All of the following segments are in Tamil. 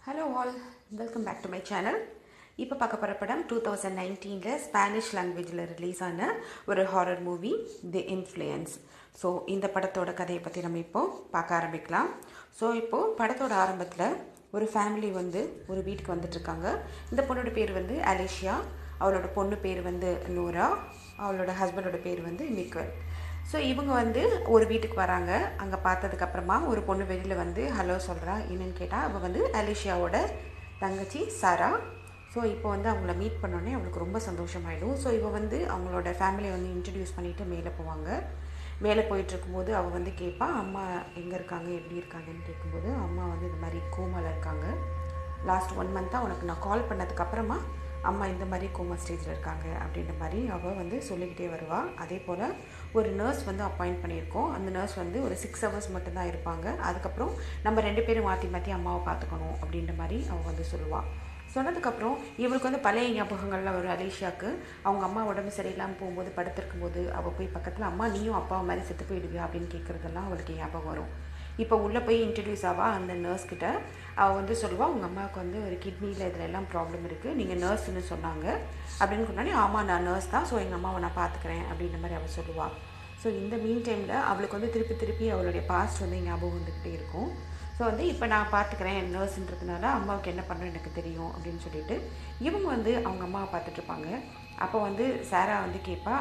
hello all welcome back to my channel இப்போ பார்க்க போகிற படம் டூ தௌசண்ட் நைன்டீனில் ஸ்பானிஷ் லாங்குவேஜில் ரிலீஸ் ஆன ஒரு horror movie the influence so இந்த படத்தோட கதையை பற்றி நம்ம இப்போது பார்க்க ஆரம்பிக்கலாம் ஸோ இப்போது படத்தோட ஆரம்பத்தில் ஒரு ஃபேமிலி வந்து ஒரு வீட்டுக்கு வந்துட்டுருக்காங்க இந்த பொண்ணோட பேர் வந்து அலிஷியா அவளோட பொண்ணு பேர் வந்து நூரா அவளோட ஹஸ்பண்டோட பேர் வந்து மிக்வல் ஸோ இவங்க வந்து ஒரு வீட்டுக்கு வராங்க அங்கே பார்த்ததுக்கப்புறமா ஒரு பொண்ணு வெளியில் வந்து ஹலோ சொல்கிறா என்னன்னு கேட்டால் அவள் வந்து அலிஷியாவோட தங்கச்சி சாரா ஸோ இப்போ வந்து அவங்கள மீட் பண்ணோன்னே அவளுக்கு ரொம்ப சந்தோஷமாயிடும் ஸோ இவள் வந்து அவங்களோட ஃபேமிலியை வந்து இன்ட்ரடியூஸ் பண்ணிவிட்டு மேலே போவாங்க மேலே போயிட்டுருக்கும்போது அவள் வந்து கேட்பா அம்மா எங்கே இருக்காங்க எப்படி இருக்காங்கன்னு கேட்கும்போது அம்மா வந்து இந்த மாதிரி கோமாவில் இருக்காங்க லாஸ்ட் ஒன் மந்த்தாக உனக்கு நான் கால் பண்ணதுக்கப்புறமா அம்மா இந்த மாதிரி கோமா ஸ்டேஜில் இருக்காங்க அப்படின்ற மாதிரி அவள் வந்து சொல்லிக்கிட்டே வருவாள் அதே போல் ஒரு நர்ஸ் வந்து அப்பாயிண்ட் பண்ணியிருக்கோம் அந்த நர்ஸ் வந்து ஒரு சிக்ஸ் ஹவர்ஸ் மட்டும்தான் இருப்பாங்க அதுக்கப்புறம் நம்ம ரெண்டு பேரும் மாற்றி மாற்றி அம்மாவை பார்த்துக்கணும் அப்படின்ற மாதிரி அவள் வந்து சொல்லுவாள் சொன்னதுக்கப்புறம் இவளுக்கு வந்து பழைய ஞாபகங்கள்லாம் ஒரு அலிஷாக்கு அவங்க அம்மா உடம்பு சரியில்லாமல் போகும்போது படுத்திருக்கும் போது அவள் போய் பக்கத்தில் அம்மா நீயும் அப்பாவை மாதிரி செத்து போயிடுவியா அப்படின்னு கேட்குறதெல்லாம் அவளுக்கு ஞாபகம் வரும் இப்போ உள்ளே போய் இன்ட்ரடியூஸ் ஆவா அந்த நர்ஸ்கிட்ட அவள் வந்து சொல்லுவாள் உங்கள் அம்மாவுக்கு வந்து ஒரு கிட்னியில் இதில் எல்லாம் ப்ராப்ளம் இருக்குது நீங்கள் நர்ஸ்னு சொன்னாங்க அப்படின்னு சொன்னாலே ஆமாம் நான் நர்ஸ் தான் ஸோ எங்கள் அம்மாவை நான் பார்த்துக்கிறேன் அப்படின்ற மாதிரி அவள் சொல்லுவாள் ஸோ இந்த மீன் டைமில் அவளுக்கு வந்து திருப்பி திருப்பி அவளுடைய பாஸ்ட் வந்து ஞாபகம் வந்துக்கிட்டே இருக்கும் ஸோ வந்து இப்போ நான் பார்த்துக்கிறேன் நர்ஸ்ன்றதுனால அம்மாவுக்கு என்ன பண்ணணும் எனக்கு தெரியும் அப்படின்னு சொல்லிட்டு இவங்க வந்து அவங்க அம்மாவை பார்த்துட்ருப்பாங்க அப்போ வந்து சாரா வந்து கேட்பா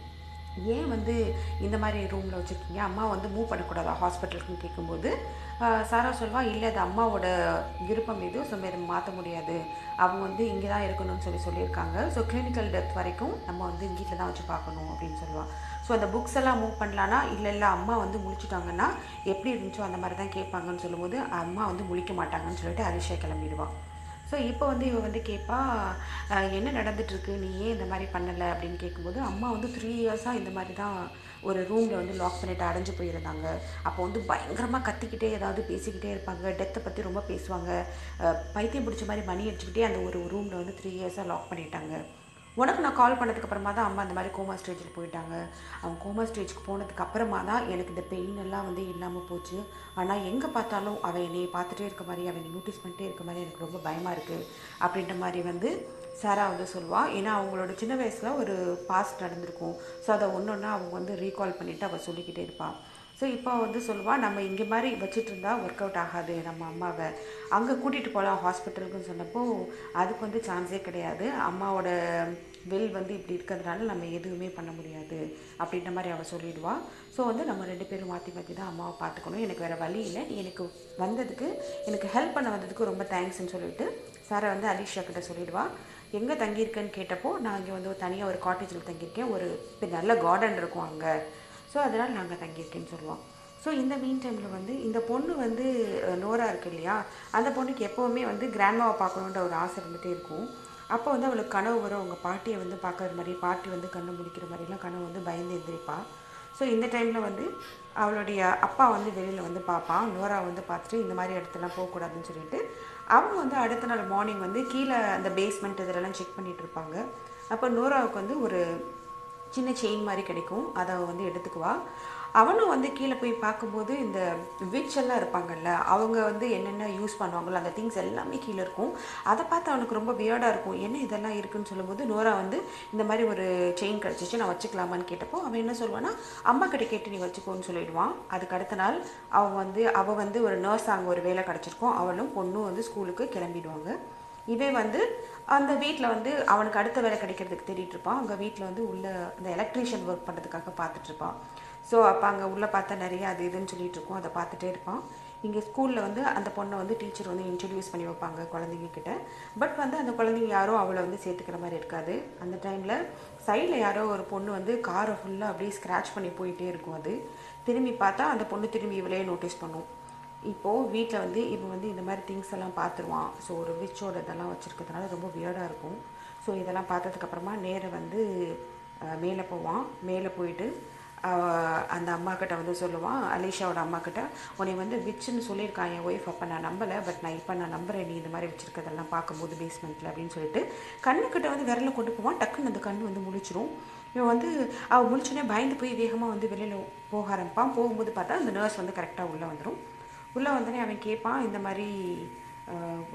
ஏன் வந்து இந்த மாதிரி ரூமில் வச்சுருக்கீங்க அம்மா வந்து மூவ் பண்ணக்கூடாதா ஹாஸ்பிட்டலுக்குன்னு கேட்கும்போது சாரா சொல்வா இல்லை அது அம்மாவோட விருப்பம் இது ஸோ வேறு மாற்ற முடியாது அவங்க வந்து இங்கே தான் இருக்கணும்னு சொல்லி சொல்லியிருக்காங்க ஸோ கிளினிக்கல் டெத் வரைக்கும் நம்ம வந்து வீட்டில் தான் வச்சு பார்க்கணும் அப்படின்னு சொல்லுவாள் ஸோ அந்த புக்ஸ் எல்லாம் மூவ் பண்ணலான்னா இல்லை இல்லை அம்மா வந்து முழிச்சிட்டாங்கன்னா எப்படி இருந்துச்சோ அந்த மாதிரி தான் கேட்பாங்கன்னு சொல்லும்போது அம்மா வந்து முழிக்க மாட்டாங்கன்னு சொல்லிட்டு அரிஷா கிளம்பிடுவாள் ஸோ இப்போ வந்து இவ வந்து கேட்பா என்ன நடந்துட்டுருக்கு நீ ஏன் இந்த மாதிரி பண்ணலை அப்படின்னு கேட்கும்போது அம்மா வந்து த்ரீ இயர்ஸாக இந்த மாதிரி தான் ஒரு ரூமில் வந்து லாக் பண்ணிட்டு அடைஞ்சு போயிருந்தாங்க அப்போ வந்து பயங்கரமாக கத்திக்கிட்டே ஏதாவது பேசிக்கிட்டே இருப்பாங்க டெத்தை பற்றி ரொம்ப பேசுவாங்க பைத்தியம் பிடிச்ச மாதிரி மணி அடிச்சுக்கிட்டே அந்த ஒரு ரூமில் வந்து த்ரீ இயர்ஸாக லாக் பண்ணிட்டாங்க உனக்கு நான் கால் பண்ணதுக்கு அப்புறமா தான் அம்மா இந்த மாதிரி கோமா ஸ்டேஜில் போயிட்டாங்க அவங்க கோமா ஸ்டேஜ்க்கு போனதுக்கு அப்புறமா தான் எனக்கு இந்த பெயின் எல்லாம் வந்து இல்லாமல் போச்சு ஆனால் எங்கே பார்த்தாலும் அவள் என்னையை பார்த்துட்டே இருக்க மாதிரி அவன் நோட்டீஸ் பண்ணிட்டே இருக்க மாதிரி எனக்கு ரொம்ப பயமாக இருக்குது அப்படின்ற மாதிரி வந்து சாரா வந்து சொல்லுவாள் ஏன்னா அவங்களோட சின்ன வயசில் ஒரு பாஸ்ட் நடந்திருக்கும் ஸோ அதை ஒன்று ஒன்றா அவங்க வந்து ரீகால் பண்ணிவிட்டு அவள் சொல்லிக்கிட்டே இருப்பாள் ஸோ இப்போ வந்து சொல்லுவாள் நம்ம இங்கே மாதிரி வச்சுட்டு இருந்தா ஒர்க் அவுட் ஆகாது நம்ம அம்மாவை அங்கே கூட்டிகிட்டு போகலாம் ஹாஸ்பிட்டலுக்குன்னு சொன்னப்போ அதுக்கு வந்து சான்ஸே கிடையாது அம்மாவோட வெல் வந்து இப்படி இருக்கிறதுனால நம்ம எதுவுமே பண்ண முடியாது அப்படின்ற மாதிரி அவள் சொல்லிடுவாள் ஸோ வந்து நம்ம ரெண்டு பேரும் மாற்றி மாற்றி தான் அம்மாவை பார்த்துக்கணும் எனக்கு வேறு வழி இல்லை நீ எனக்கு வந்ததுக்கு எனக்கு ஹெல்ப் பண்ண வந்ததுக்கு ரொம்ப தேங்க்ஸ்ன்னு சொல்லிட்டு சாரை வந்து அலிஷா கிட்ட சொல்லிடுவாள் எங்கே தங்கியிருக்கேன்னு கேட்டப்போ நான் இங்கே வந்து தனியாக ஒரு காட்டேஜில் தங்கியிருக்கேன் ஒரு நல்ல கார்டன் இருக்கும் அங்கே ஸோ அதனால் நாங்கள் தங்கியிருக்கேன்னு சொல்லுவோம் ஸோ இந்த மீன் டைமில் வந்து இந்த பொண்ணு வந்து நோரா இருக்கு இல்லையா அந்த பொண்ணுக்கு எப்போவுமே வந்து கிராண்ட்மாவை பார்க்கணுன்ற ஒரு ஆசை இருந்துகிட்டே இருக்கும் அப்போ வந்து அவளுக்கு கனவு வரும் அவங்க பாட்டியை வந்து பார்க்குற மாதிரி பாட்டி வந்து கண்ணு முடிக்கிற மாதிரிலாம் கனவு வந்து பயந்து எந்திரிப்பா ஸோ இந்த டைமில் வந்து அவளுடைய அப்பா வந்து வெளியில் வந்து பார்ப்பான் நோரா வந்து பார்த்துட்டு இந்த மாதிரி இடத்துலாம் போகக்கூடாதுன்னு சொல்லிட்டு அவங்க வந்து அடுத்த நாள் மார்னிங் வந்து கீழே அந்த பேஸ்மெண்ட் இதெல்லாம் செக் பண்ணிகிட்டு இருப்பாங்க அப்போ நோராவுக்கு வந்து ஒரு சின்ன செயின் மாதிரி கிடைக்கும் அதை வந்து எடுத்துக்குவா அவனும் வந்து கீழே போய் பார்க்கும்போது இந்த விச் எல்லாம் இருப்பாங்கல்ல அவங்க வந்து என்னென்ன யூஸ் பண்ணுவாங்களோ அந்த திங்ஸ் எல்லாமே கீழே இருக்கும் அதை பார்த்து அவனுக்கு ரொம்ப வியர்டாக இருக்கும் என்ன இதெல்லாம் இருக்குன்னு சொல்லும்போது நோரா வந்து இந்த மாதிரி ஒரு செயின் கிடச்சிச்சு நான் வச்சுக்கலாமான்னு கேட்டப்போ அவன் என்ன சொல்லுவான்னா அம்மா கிட்ட கேட்டு நீ வச்சுக்கோன்னு சொல்லிடுவான் அதுக்கு அடுத்த நாள் அவன் வந்து அவள் வந்து ஒரு நர்ஸ் அங்கே ஒரு வேலை கிடச்சிருக்கோம் அவளும் பொண்ணும் வந்து ஸ்கூலுக்கு கிளம்பிடுவாங்க இவன் வந்து அந்த வீட்டில் வந்து அவனுக்கு அடுத்த வேலை கிடைக்கிறதுக்கு தேடிட்டு இருப்பான் அங்கே வீட்டில் வந்து உள்ள அந்த எலக்ட்ரீஷியன் ஒர்க் பண்ணுறதுக்காக பார்த்துட்ருப்பான் ஸோ அப்போ அங்கே உள்ளே பார்த்தா நிறைய அது இதுன்னு சொல்லிட்டு இருக்கோம் அதை பார்த்துட்டே இருப்பான் இங்கே ஸ்கூலில் வந்து அந்த பொண்ணை வந்து டீச்சர் வந்து இன்ட்ரடியூஸ் பண்ணி வைப்பாங்க குழந்தைங்க கிட்ட பட் வந்து அந்த குழந்தைங்க யாரோ அவளை வந்து சேர்த்துக்கிற மாதிரி இருக்காது அந்த டைமில் சைடில் யாரோ ஒரு பொண்ணு வந்து காரை ஃபுல்லாக அப்படியே ஸ்க்ராச் பண்ணி போயிட்டே இருக்கும் அது திரும்பி பார்த்தா அந்த பொண்ணு திரும்பி இவளே நோட்டீஸ் பண்ணும் இப்போது வீட்டில் வந்து இவன் வந்து இந்த மாதிரி திங்ஸ் எல்லாம் பார்த்துருவான் ஸோ ஒரு விச்சோட இதெல்லாம் வச்சுருக்கிறதுனால ரொம்ப வியர்டாக இருக்கும் ஸோ இதெல்லாம் பார்த்ததுக்கப்புறமா நேராக வந்து மேலே போவான் மேலே போயிட்டு அந்த அம்மா கிட்ட வந்து சொல்லுவான் அலிஷாவோட அம்மா கிட்ட உன்னை வந்து விச்சுன்னு சொல்லியிருக்கான் என் ஒய்ஃப் அப்போ நான் நம்பலை பட் நான் இப்போ நான் நம்புறேன் நீ இந்த மாதிரி வச்சுருக்கதெல்லாம் பார்க்கும்போது பேஸ்மெண்ட்டில் அப்படின்னு சொல்லிட்டு கண்ணுக்கிட்ட வந்து விரல கொண்டு போவான் டக்குன்னு அந்த கண் வந்து முழிச்சிரும் இவன் வந்து அவள் முழிச்சோடனே பயந்து போய் வேகமாக வந்து வெளியில் போக ஆரம்பிப்பான் போகும்போது பார்த்தா அந்த நர்ஸ் வந்து கரெக்டாக உள்ளே வந்துடும் உள்ளே வந்தோடனே அவன் கேட்பான் இந்த மாதிரி அஹ், அவங்க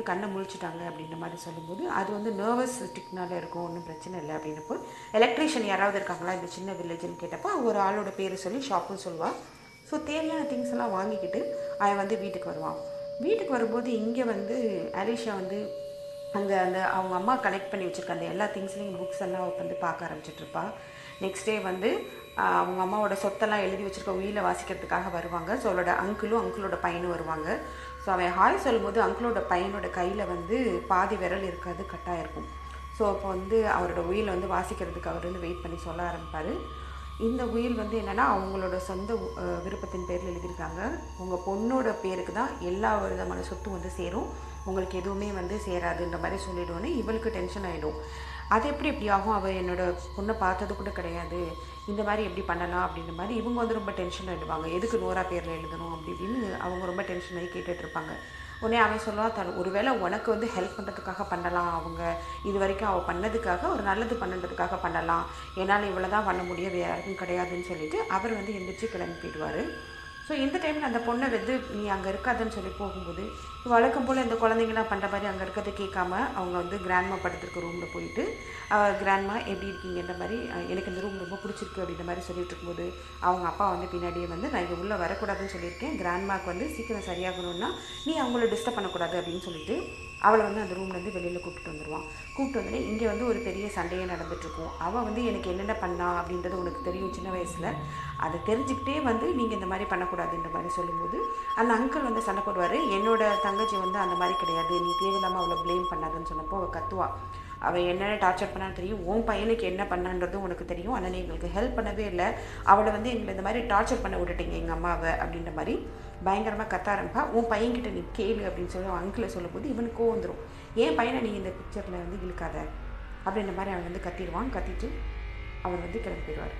வந்து கண்ணை முழிச்சிட்டாங்க அப்படின்ற மாதிரி சொல்லும்போது அது வந்து நர்வஸ் ஸ்டிக்னால இருக்கும் ஒன்றும் பிரச்சனை இல்லை அப்படின்னப்போ எலக்ட்ரீஷியன் யாராவது இருக்காங்களா இந்த சின்ன வில்லேஜ்னு கேட்டப்போ ஒரு ஆளோட பேர் சொல்லி ஷாப்புன்னு சொல்லுவாள் ஸோ தேவையான திங்ஸ் எல்லாம் வாங்கிக்கிட்டு அவன் வந்து வீட்டுக்கு வருவான் வீட்டுக்கு வரும்போது இங்கே வந்து அலிஷா வந்து அங்கே அந்த அவங்க அம்மா கலெக்ட் பண்ணி வச்சுருக்க அந்த எல்லா திங்ஸ்லையும் புக்ஸ் எல்லாம் வந்து பார்க்க ஆரம்பிச்சிட்ருப்பா நெக்ஸ்ட் டே வந்து ஆஹ், அவங்க அம்மாவோட சொத்தெல்லாம் எழுதி வச்சுருக்க உயிரை வாசிக்கிறதுக்காக வருவாங்க ஸோ அவளோட அங்கிளும் அங்கிளோட பையனும் வருவாங்க ஸோ அவன் ஹாய் சொல்லும்போது அங்கிளோட பையனோட கையில் வந்து பாதி விரல் இருக்காது கட்டாக இருக்கும் ஸோ அப்போ வந்து அவரோட உயிரை வந்து வாசிக்கிறதுக்கு அவர் வந்து வெயிட் பண்ணி சொல்ல ஆரம்பிப்பார் இந்த உயில் வந்து என்னென்னா அவங்களோட சொந்த அஹ், விருப்பத்தின் பேரில் எழுதியிருக்காங்க உங்கள் பொண்ணோட பேருக்கு தான் எல்லா விதமான சொத்தும் வந்து சேரும் உங்களுக்கு எதுவுமே வந்து சேராதுன்ற மாதிரி சொல்லிடுவோன்னே இவளுக்கு டென்ஷன் ஆகிடும் அது எப்படி எப்படி ஆகும் அவள் என்னோட பொண்ணை பார்த்தது கூட கிடையாது இந்த மாதிரி எப்படி பண்ணலாம் அப்படின்ற மாதிரி இவங்க வந்து ரொம்ப டென்ஷன் ஆகிடுவாங்க எதுக்கு நோரா பேரில் எழுதணும் அப்படி இப்படின்னு அவங்க ரொம்ப டென்ஷன் ஆகி கேட்டுட்டு இருப்பாங்க உடனே அவன் சொல்லுவான் தன் ஒருவேளை உனக்கு வந்து ஹெல்ப் பண்ணுறதுக்காக பண்ணலாம் அவங்க இது வரைக்கும் அவள் பண்ணதுக்காக ஒரு நல்லது பண்ணுறதுக்காக பண்ணலாம் என்னால் இவ்வளோ தான் பண்ண முடியும் வேறு யாருக்கும் கிடையாதுன்னு சொல்லிட்டு அவர் வந்து எந்திரிச்சு கிளம்பி போயிடுவார் ஸோ இந்த டைமில் அந்த பொண்ணை வந்து நீ அங்கே இருக்காதுன்னு சொல்லி போகும்போது வழக்கம் போல் இந்த குழந்தைங்களாம் பண்ணுற மாதிரி அங்கே இருக்கிறத கேட்காம அவங்க வந்து கிராண்ட்மா படுத்திருக்க ரூமில் போயிட்டு கிராண்ட்மா எப்படி இருக்கீங்கன்ற மாதிரி அஹ், எனக்கு இந்த ரூம் ரொம்ப பிடிச்சிருக்கு அப்படின்ற மாதிரி சொல்லிட்டு இருக்கும்போது அவங்க அப்பா வந்து பின்னாடியே வந்து நான் இங்கே உள்ளே வரக்கூடாதுன்னு சொல்லியிருக்கேன் கிராண்ட்மாக்கு வந்து சீக்கிரம் சரியாகணும்னா நீ அவங்கள டிஸ்டர்ப் பண்ணக்கூடாது அப்படின்னு சொல்லிட்டு அவளை வந்து அந்த ரூம்லேருந்து வெளியில் கூப்பிட்டு வந்துடுவான் கூப்பிட்டு வந்துட்டு இங்கே வந்து ஒரு பெரிய சண்டையே நடந்துட்டுருக்கும் அவள் வந்து எனக்கு என்னென்ன பண்ணா அப்படின்றது உனக்கு தெரியும் சின்ன வயசில் அதை தெரிஞ்சுக்கிட்டே வந்து நீங்கள் இந்த மாதிரி பண்ணக்கூடாதுன்ற மாதிரி சொல்லும்போது அந்த அங்கிள் வந்து சண்டை போடுவார் என்னோட தங்கச்சி வந்து அந்த மாதிரி கிடையாது நீ தேவையில்லாமல் அவளை ப்ளேம் பண்ணாதுன்னு சொன்னப்போ அவள் கத்துவா அவள் என்னென்ன டார்ச்சர் பண்ணான்னு தெரியும் உன் பையனுக்கு என்ன பண்ணான்றதும் உனக்கு தெரியும் ஆனால் நீ எங்களுக்கு ஹெல்ப் பண்ணவே இல்லை அவளை வந்து எங்களை இந்த மாதிரி டார்ச்சர் பண்ண விட்டுட்டீங்க எங்கள் அம்மாவை அப்படின்ற மாதிரி பயங்கரமாக கத்த ஆரம்பிப்பா உன் பையன்கிட்ட நீ கேளு அப்படின்னு சொல்லி அவன் அங்கிளை சொல்லும்போது இவனுக்கு கோவம் வந்துடும் ஏன் பையனை நீ இந்த பிக்சரில் வந்து இழுக்காத அப்படின்ற மாதிரி அவன் வந்து கத்திடுவான் கத்திட்டு அவர் வந்து கிளம்பி போயிடுவார்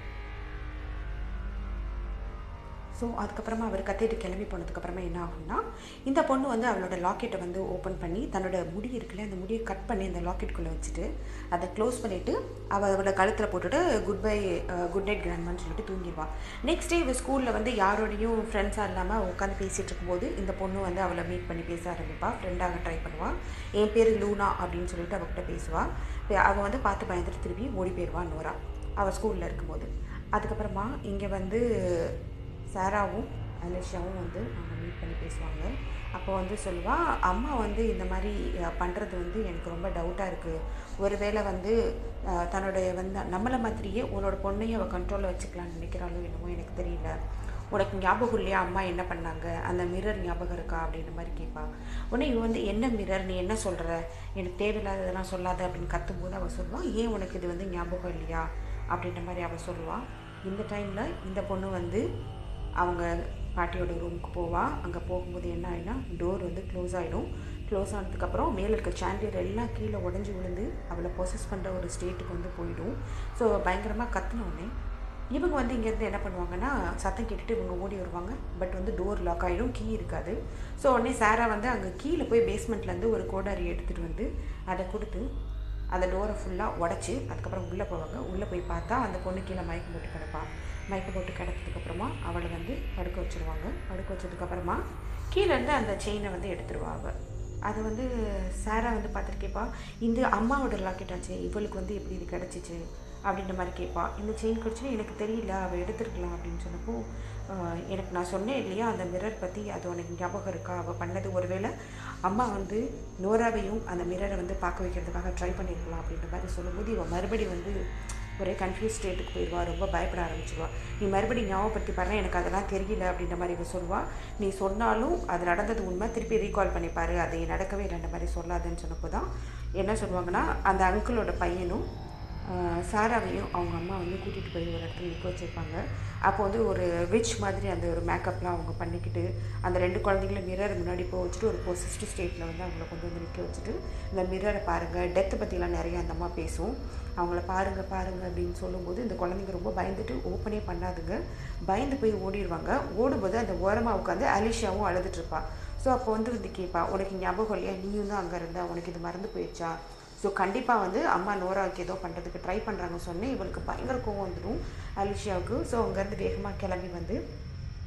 ஸோ அதுக்கப்புறமா அவர் கத்திட்டு கிளம்பி போனதுக்கப்புறமா என்ன ஆகும்னா இந்த பொண்ணு வந்து அவளோட லாக்கெட்டை வந்து ஓப்பன் பண்ணி தன்னோட முடி இருக்குல்ல அந்த முடியை கட் பண்ணி அந்த லாக்கெட்டுக்குள்ளே வச்சுட்டு அதை க்ளோஸ் பண்ணிவிட்டு அவளோட கழுத்தில் போட்டுட்டு குட் பை குட் நைட் கிராண்ட்மான்னு சொல்லிட்டு தூங்கிடுவாள் நெக்ஸ்ட் டே இவள் ஸ்கூலில் வந்து யாரோடையும் ஃப்ரெண்ட்ஸாக இல்லாமல் உட்காந்து பேசிகிட்டு இருக்கும்போது இந்த பொண்ணு வந்து அவளை மீட் பண்ணி பேச ஆரம்பிப்பா ஃப்ரெண்டாக ட்ரை பண்ணுவாள் என் பேர் லூனா அப்படின்னு சொல்லிட்டு அவகிட்ட பேசுவாள் அவள் வந்து பார்த்து பயந்துட்டு திரும்பி ஓடி போயிடுவான் நோரா அவள் ஸ்கூலில் இருக்கும்போது அதுக்கப்புறமா இங்கே வந்து சாராவும் அலிஷாவும் வந்து அவங்க மீட் பண்ணி பேசுவாங்க அப்போ வந்து சொல்லுவா அம்மா வந்து இந்த மாதிரி பண்ணுறது வந்து எனக்கு ரொம்ப டவுட்டாக இருக்குது ஒருவேளை வந்து அஹ், தன்னுடைய வந்து நம்மளை மாதிரியே உன்னோட பொண்ணையும் அவள் கண்ட்ரோலில் வச்சுக்கலாம்னு நினைக்கிறாளோ என்னமோ எனக்கு தெரியல உனக்கு ஞாபகம் இல்லையா அம்மா என்ன பண்ணாங்க அந்த மிரர் ஞாபகம் இருக்கா அப்படின்ற மாதிரி கேட்பா உடனே இவன் வந்து என்ன மிரர் நீ என்ன சொல்கிற எனக்கு தேவையில்லாததெல்லாம் சொல்லாத அப்படின்னு கத்தும்போது அவள் சொல்லுவான் ஏன் உனக்கு இது வந்து ஞாபகம் இல்லையா அப்படின்ற மாதிரி அவள் சொல்லுவாள் இந்த டைமில் இந்த பொண்ணு வந்து அவங்க பாட்டியோட ரூமுக்கு போவாள் அங்கே போகும்போது என்ன ஆகிடும் டோர் வந்து க்ளோஸ் ஆகிடும் க்ளோஸ் ஆனதுக்கப்புறம் மேலே இருக்க சாண்டியர் எல்லாம் கீழே உடஞ்சி விழுந்து அவளை ப்ரொசஸ் பண்ணுற ஒரு ஸ்டேட்டுக்கு வந்து போயிடும் ஸோ பயங்கரமாக கத்துன உடனே இவங்க வந்து இங்கேருந்து என்ன பண்ணுவாங்கன்னா சத்தம் கேட்டுட்டு இவங்க ஓடி வருவாங்க பட் வந்து டோர் லாக் ஆகிடும் கீ இருக்காது ஸோ உடனே சாரா வந்து அங்கே கீழே போய் பேஸ்மெண்ட்லேருந்து ஒரு கோடாரி எடுத்துகிட்டு வந்து அதை கொடுத்து அந்த டோரை ஃபுல்லாக உடச்சி அதுக்கப்புறம் உள்ளே போவாங்க உள்ளே போய் பார்த்தா அந்த பொண்ணு கீழே மயக்கம் போட்டு கிடப்பா மயக்கம் போட்டு கிடச்சதுக்கப்புறமா அவளை வந்து படுக்க வச்சுருவாங்க படுக்க வச்சதுக்கப்புறமா கீழேருந்து அந்த செயினை வந்து எடுத்துருவா அவள் அது வந்து சாரா வந்து பார்த்துட்டு கேட்பா இந்த அம்மாவோட லாக்கெட் ஆச்சு இவளுக்கு வந்து எப்படி இது கிடச்சிச்சு அப்படின்ற மாதிரி கேட்பா இந்த செயின் கிடச்சுன்னு எனக்கு தெரியல அவள் எடுத்துருக்கலாம் அப்படின்னு சொன்னப்போ ஆஹ், எனக்கு நான் சொன்னேன் இல்லையா அந்த மிரர் பற்றி அது உனக்கு ஞாபகம் இருக்கா அவள் பண்ணது ஒருவேளை அம்மா வந்து நோராவையும் அந்த மிரரை வந்து பார்க்க வைக்கிறதுக்காக ட்ரை பண்ணியிருக்கலாம் அப்படின்ற மாதிரி சொல்லும்போது இவன் மறுபடி வந்து ஒரே கன்ஃபியூஸ் ஸ்டேட்டுக்கு போயிடுவா ரொம்ப பயப்பட ஆரம்பிச்சிடுவா நீ மறுபடியும் ஞாபகப்படுத்தி பாரு எனக்கு அதெல்லாம் தெரியல அப்படின்ற மாதிரி இவ சொல்லுவா நீ சொன்னாலும் அது நடந்தது உண்மை திருப்பி ரீகால் பண்ணி பாரு அது நடக்கவே இல்லைன்ற மாதிரி சொல்லாதுன்னு சொன்னப்போ தான் என்ன சொல்லுவாங்கன்னா அந்த அங்கிளோட பையனும் ஆஹ், சாராவையும் அவங்க அம்மா வந்து கூட்டிகிட்டு போய் ஒரு இடத்துல நிற்க வச்சுருப்பாங்க அப்போ வந்து ஒரு விச் மாதிரி அந்த ஒரு மேக்கப்லாம் அவங்க பண்ணிக்கிட்டு அந்த ரெண்டு குழந்தைங்கள மிரர் முன்னாடி போக வச்சுட்டு ஒரு பொசிஸ்ட் ஸ்டேட்டில் வந்து அவங்கள கொண்டு வந்து நிற்க வச்சுட்டு இந்த மிரரை பாருங்கள் டெத்தை பற்றிலாம் நிறைய அந்த அம்மா பேசும் அவங்கள பாருங்கள் பாருங்கள் அப்படின்னு சொல்லும்போது இந்த குழந்தைங்க ரொம்ப பயந்துட்டு ஓப்பனே பண்ணாதுங்க பயந்து போய் ஓடிடுவாங்க ஓடும்போது அந்த ஓரமாக உட்காந்து அலிஷாவும் அழுதுட்ருப்பா ஸோ அப்போ வந்து வந்து கேட்பா உனக்கு ஞாபகம் இல்லையா நீயும் தான் அங்கே இருந்தா உனக்கு இது மறந்து போயிடுச்சா ஸோ கண்டிப்பாக வந்து அம்மா நோராவுக்கு ஏதோ பண்ணுறதுக்கு ட்ரை பண்ணுறாங்கன்னு சொன்னேன் இவளுக்கு பயங்கர கோவம் வந்துடும் அலிஷியாவுக்கு ஸோ அங்கேருந்து வேகமாக கிளம்பி வந்து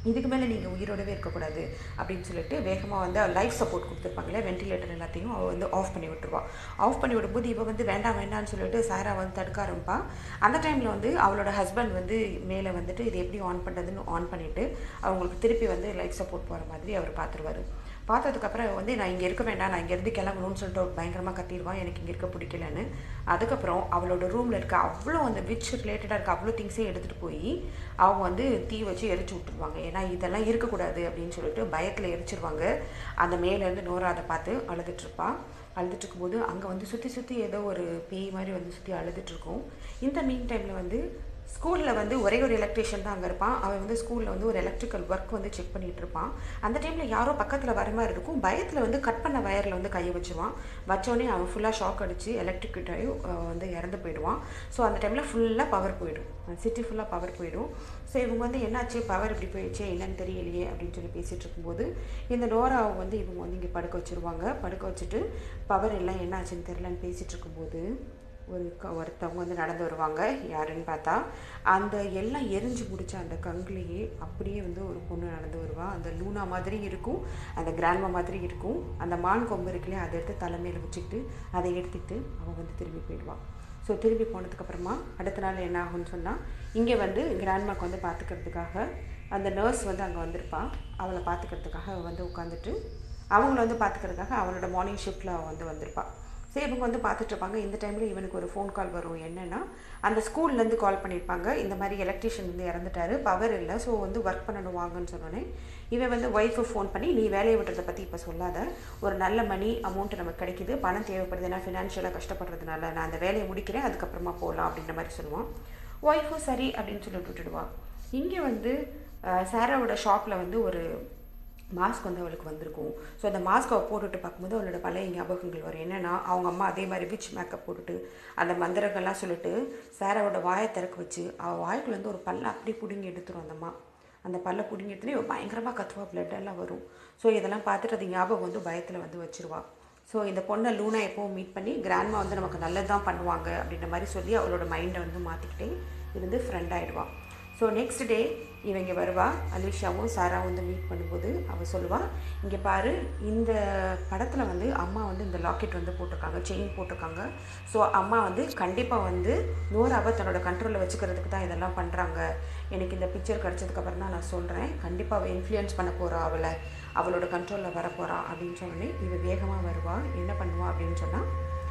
இதுக்கு மேலே நீங்கள் உயிரோடவே இருக்கக்கூடாது அப்படின்னு சொல்லிட்டு வேகமாக வந்து லைஃப் சப்போர்ட் கொடுத்துருப்பாங்களே வென்டிலேட்டர் எல்லாத்தையும் அவள் வந்து ஆஃப் பண்ணி விட்டுருவா ஆஃப் பண்ணி விடும்போது இவள் வந்து வேண்டாம் வேண்டாம்னு சொல்லிட்டு சாரா வந்து தடுக்க ஆரம்பிப்பா அந்த டைமில் வந்து அவளோட ஹஸ்பண்ட் வந்து மேலே வந்துட்டு இது எப்படி ஆன் பண்ணுறதுன்னு ஆன் பண்ணிவிட்டு அவங்களுக்கு திருப்பி வந்து லைஃப் சப்போர்ட் போகிற மாதிரி அவர் பார்த்துருவாரு பார்த்ததுக்கப்புறம் வந்து நான் இங்கே இருக்க வேண்டாம் நான் இங்கேருந்து கிளம்பணும்னு சொல்லிட்டு அவர் பயங்கரமாக கத்திடுவான் எனக்கு இங்கே இருக்க பிடிக்கலன்னு அதுக்கப்புறம் அவளோட ரூமில் இருக்க அவ்வளோ அந்த விச் ரிலேட்டடாக இருக்க அவ்வளோ திங்ஸையும் எடுத்துகிட்டு போய் அவங்க வந்து தீ வச்சு எரிச்சு விட்டுருவாங்க ஏன்னா இதெல்லாம் இருக்கக்கூடாது அப்படின்னு சொல்லிட்டு பயத்தில் எரிச்சிருவாங்க அந்த மேலேருந்து நோரா அதை பார்த்து அழுதுட்ருப்பா அழுதுட்டு இருக்கும்போது அங்கே வந்து சுற்றி சுற்றி ஏதோ ஒரு பேய் மாதிரி வந்து சுற்றி அழுதுட்ருக்கும் இந்த மீன் டைமில் வந்து ஸ்கூலில் வந்து ஒரே ஒரு எலக்ட்ரிஷியன் தான் அங்கே இருப்பான் அவன் வந்து ஸ்கூலில் வந்து ஒரு எலக்ட்ரிக்கல் ஒர்க் வந்து செக் பண்ணிகிட்டு இருப்பான் அந்த டைமில் யாரோ பக்கத்தில் வர மாதிரி இருக்கும் பயத்தில் வந்து கட் பண்ண வயரில் வந்து கையை வச்சுருவான் வச்சோடனே அவன் ஃபுல்லாக ஷாக் அடித்து எலக்ட்ரிக்கிட்டாயும் வந்து இறந்து போயிடுவான் ஸோ அந்த டைமில் ஃபுல்லாக பவர் போயிடும் சிட்டி ஃபுல்லாக பவர் போயிடும் ஸோ இவங்க வந்து என்னாச்சு பவர் இப்படி போயிடுச்சு என்னன்னு தெரியலையே அப்படின்னு சொல்லி பேசிகிட்டு இருக்கும்போது இந்த டோராவை வந்து இவங்க வந்து இங்கே படுக்க வச்சுருவாங்க படுக்க வச்சுட்டு பவர் எல்லாம் என்னாச்சுன்னு தெரிலன்னு பேசிகிட்டு இருக்கும்போது ஒரு க ஒருத்தவங்க வந்து நடந்து வருவாங்க யாருன்னு பார்த்தா அந்த எல்லாம் எரிஞ்சு முடிச்ச அந்த கங்குலேயே அப்படியே வந்து ஒரு பொண்ணு நடந்து வருவா அந்த லூனா மாதிரி இருக்கும் அந்த கிராண்ட்மா மாதிரி இருக்கும் அந்த மான் கொம்பு இருக்குல்லையே அதை எடுத்து தலைமையில் வச்சுக்கிட்டு அதை எடுத்துக்கிட்டு அவள் வந்து திரும்பி போயிடுவாள் ஸோ திரும்பி போனதுக்கப்புறமா அடுத்த நாள் என்ன ஆகும்னு சொன்னால் இங்கே வந்து கிராண்ட்மாக்கு வந்து பார்த்துக்கிறதுக்காக அந்த நர்ஸ் வந்து அங்கே வந்திருப்பா அவளை பார்த்துக்கிறதுக்காக அவள் வந்து உட்காந்துட்டு அவங்கள வந்து பார்த்துக்கிறதுக்காக அவளோட மார்னிங் ஷிஃப்ட்டில் அவள் வந்து வந்திருப்பா சரி இவங்க வந்து பார்த்துட்டு இருப்பாங்க இந்த டைமில் இவனுக்கு ஒரு ஃபோன் கால் வரும் என்னென்னா அந்த ஸ்கூல்லேருந்து கால் பண்ணியிருப்பாங்க இந்த மாதிரி எலக்ட்ரிஷியன் வந்து இறந்துட்டாரு பவர் இல்லை ஸோ வந்து ஒர்க் பண்ணணும் வாங்கன்னு சொன்னோன்னே இவன் வந்து ஒய்ஃபு ஃபோன் பண்ணி நீ வேலையை விட்டுறதை பற்றி இப்போ சொல்லாத ஒரு நல்ல மணி அமௌண்ட் நமக்கு கிடைக்குது பணம் தேவைப்படுது ஏன்னா ஃபினான்ஷியலாக கஷ்டப்படுறதுனால நான் அந்த வேலையை முடிக்கிறேன் அதுக்கப்புறமா போகலாம் அப்படின்ற மாதிரி சொல்லுவான் ஒய்ஃபும் சரி அப்படின்னு சொல்லிட்டு விட்டுடுவா இங்கே வந்து சாராவோட ஷாப்பில் வந்து ஒரு மாஸ்க் வந்து அவளுக்கு வந்திருக்கும் ஸோ அந்த மாஸ்க் அவள் போட்டுட்டு பார்க்கும்போது அவளோட பழைய ஞாபகங்கள் வரும் என்னென்னா அவங்க அம்மா அதே மாதிரி விச் மேக்கப் போட்டுட்டு அந்த மந்திரங்கள்லாம் சொல்லிட்டு சாராவோட வாயை திறக்க வச்சு அவள் வாய்க்குள்ளேருந்து ஒரு பல்ல அப்படி பிடுங்கி எடுத்துரும் அந்த அம்மா அந்த பல்ல பிடுங்கி எடுத்துனே பயங்கரமாக கத்துவா பிளட் எல்லாம் வரும் ஸோ இதெல்லாம் பார்த்துட்டு அது ஞாபகம் வந்து பயத்தில் வந்து வச்சிருவா ஸோ இந்த பொண்ணை லூனா எப்போவும் மீட் பண்ணி கிராண்ட்மா வந்து நமக்கு நல்லது தான் பண்ணுவாங்க அப்படின்ற மாதிரி சொல்லி அவளோட மைண்டை வந்து மாற்றிக்கிட்டே இருந்து ஃப்ரெண்ட் ஆகிடுவான் ஸோ நெக்ஸ்ட் டே இவங்க வருவா அலிஷாவும் சாரா வந்து மீட் பண்ணும்போது அவள் சொல்லுவாள் இங்கே பாரு இந்த படத்தில் வந்து அம்மா வந்து இந்த லாக்கெட் வந்து போட்டிருக்காங்க செயின் போட்டிருக்காங்க ஸோ அம்மா வந்து கண்டிப்பாக வந்து நூறாவை தன்னோட கண்ட்ரோலில் வச்சுக்கிறதுக்கு தான் இதெல்லாம் பண்ணுறாங்க எனக்கு இந்த பிக்சர் கிடச்சதுக்கப்புறம் தான் நான் சொல்கிறேன் கண்டிப்பாக அவள் இன்ஃப்ளூயன்ஸ் பண்ண போகிறா அவளை அவளோட கண்ட்ரோலில் வரப்போகிறா அப்படின்னு சொன்னோடனே இவள் வேகமாக வருவா என்ன பண்ணுவா அப்படின்னு சொன்னால்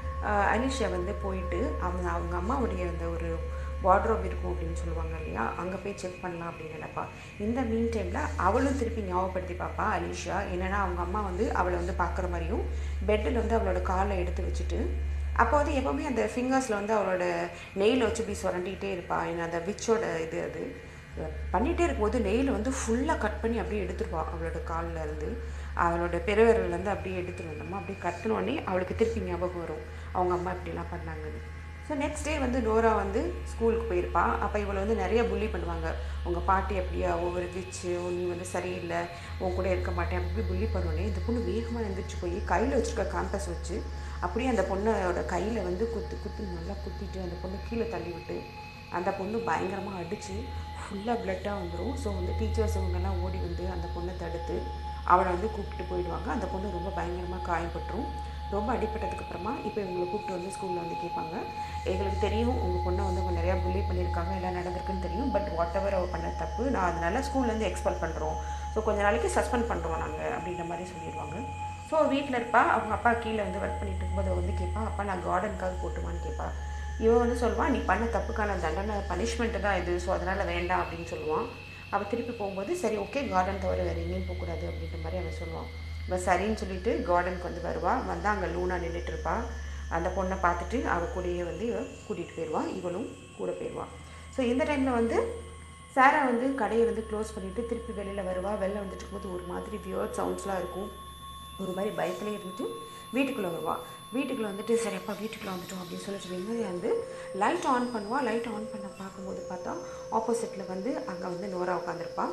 அலிஷா வந்து போயிட்டு அவங்க அவங்க அம்மாவுடைய அந்த ஒரு வார்ட்ரோப் இருக்கும் அப்படின்னு சொல்லுவாங்க இல்லையா அங்கே போய் செக் பண்ணலாம் அப்படின்னு நினைப்பா இந்த மீன் டைமில் அவளும் திருப்பி ஞாபகப்படுத்தி பார்ப்பா அலிஷா என்னென்னா அவங்க அம்மா வந்து அவளை வந்து பார்க்குற மாதிரியும் பெட்டில் வந்து அவளோட காலை எடுத்து வச்சுட்டு அப்போ வந்து எப்போவுமே அந்த ஃபிங்கர்ஸில் வந்து அவளோட நெயில் வச்சு இப்படி சுரண்டிகிட்டே இருப்பா ஏன்னா அந்த விச்சோட இது அது பண்ணிகிட்டே இருக்கும்போது நெயில் வந்து ஃபுல்லாக கட் பண்ணி அப்படியே எடுத்துருவா அவளோட காலில் இருந்து அவளோட பெருவிரல்லேருந்து அப்படியே எடுத்துட்டு வந்தோமா அப்படியே கட்டினோடனே அவளுக்கு திருப்பி ஞாபகம் வரும் அவங்க அம்மா இப்படிலாம் பண்ணாங்கன்னு ஸோ நெக்ஸ்ட் டே வந்து நோரா வந்து ஸ்கூலுக்கு போயிருப்பா அப்போ இவளை வந்து நிறைய புள்ளி பண்ணுவாங்க உங்கள் பாட்டி அப்படியா ஒவ்வொரு விச்சு நீ வந்து சரியில்லை உன் கூட இருக்க மாட்டேன் அப்படி புள்ளி பண்ணோடனே இந்த பொண்ணு வேகமாக எழுந்திரிச்சு போய் கையில் வச்சுருக்க காம்பஸ் வச்சு அப்படியே அந்த பொண்ணோட கையில் வந்து குத்து குத்து நல்லா குத்திட்டு அந்த பொண்ணு கீழே தள்ளி விட்டு அந்த பொண்ணு பயங்கரமாக அடித்து ஃபுல்லாக பிளட்டாக வந்துடும் ஸோ வந்து டீச்சர்ஸ் இவங்கெல்லாம் ஓடி வந்து அந்த பொண்ணை தடுத்து அவளை வந்து கூப்பிட்டு போயிடுவாங்க அந்த பொண்ணு ரொம்ப பயங்கரமாக காயப்பட்டுரும் ரொம்ப அடிப்பட்டதுக்கு அப்புறமா இப்போ இவங்களை கூப்பிட்டு வந்து ஸ்கூலில் வந்து கேட்பாங்க எங்களுக்கு தெரியும் உங்கள் பொண்ணை வந்து அவங்க நிறையா புள்ளி பண்ணியிருக்காங்க எல்லாம் நடந்திருக்குன்னு தெரியும் பட் வாட் எவர் அவள் பண்ண தப்பு நான் அதனால ஸ்கூல்லேருந்து எக்ஸ்பெல் பண்ணுறோம் ஸோ கொஞ்ச நாளைக்கு சஸ்பெண்ட் பண்ணுறோம் நாங்கள் அப்படின்ற மாதிரி சொல்லிடுவாங்க ஸோ வீட்டில் இருப்பா அவங்க அப்பா கீழே வந்து ஒர்க் பண்ணிட்டு இருக்கும்போது அவ வந்து கேட்பா அப்பா நான் கார்டனுக்காக போட்டுமான்னு கேட்பா இவன் வந்து சொல்லுவான் நீ பண்ண தப்புக்கான தண்டனை பனிஷ்மெண்ட்டு தான் இது ஸோ அதனால் வேண்டாம் அப்படின்னு சொல்லுவான் அவள் திருப்பி போகும்போது சரி ஓகே கார்டன் தவிர வேறு எங்கேயும் போகக்கூடாது அப்படின்ற மாதிரி அவன் சொல்லுவான் இவன் சரின்னு சொல்லிட்டு கார்டனுக்கு வந்து வருவாள் வந்து அங்கே லூனா நின்றுட்டு இருப்பா அந்த பொண்ணை பார்த்துட்டு அவள் கூடயே வந்து இவ கூட்டிகிட்டு போயிடுவான் இவளும் கூட போயிடுவான் ஸோ இந்த டைமில் வந்து சாரா வந்து கடையை வந்து க்ளோஸ் பண்ணிவிட்டு திருப்பி வெளியில் வருவா வெளில வந்துட்டு இருக்கும்போது ஒரு மாதிரி வியர்ட் சவுண்ட்ஸ்லாம் இருக்கும் ஒரு மாதிரி பயத்துலேயே இருந்துட்டு வீட்டுக்குள்ளே வருவாள் வீட்டுக்குள்ளே வந்துட்டு சரி அப்பா வீட்டுக்குள்ளே வந்துட்டோம் அப்படின்னு சொல்லிட்டு வெளியே வந்து லைட் ஆன் பண்ணுவாள் லைட் ஆன் பண்ண பார்க்கும்போது பார்த்தா ஆப்போசிட்டில் வந்து அங்கே வந்து நோரா உட்காந்துருப்பா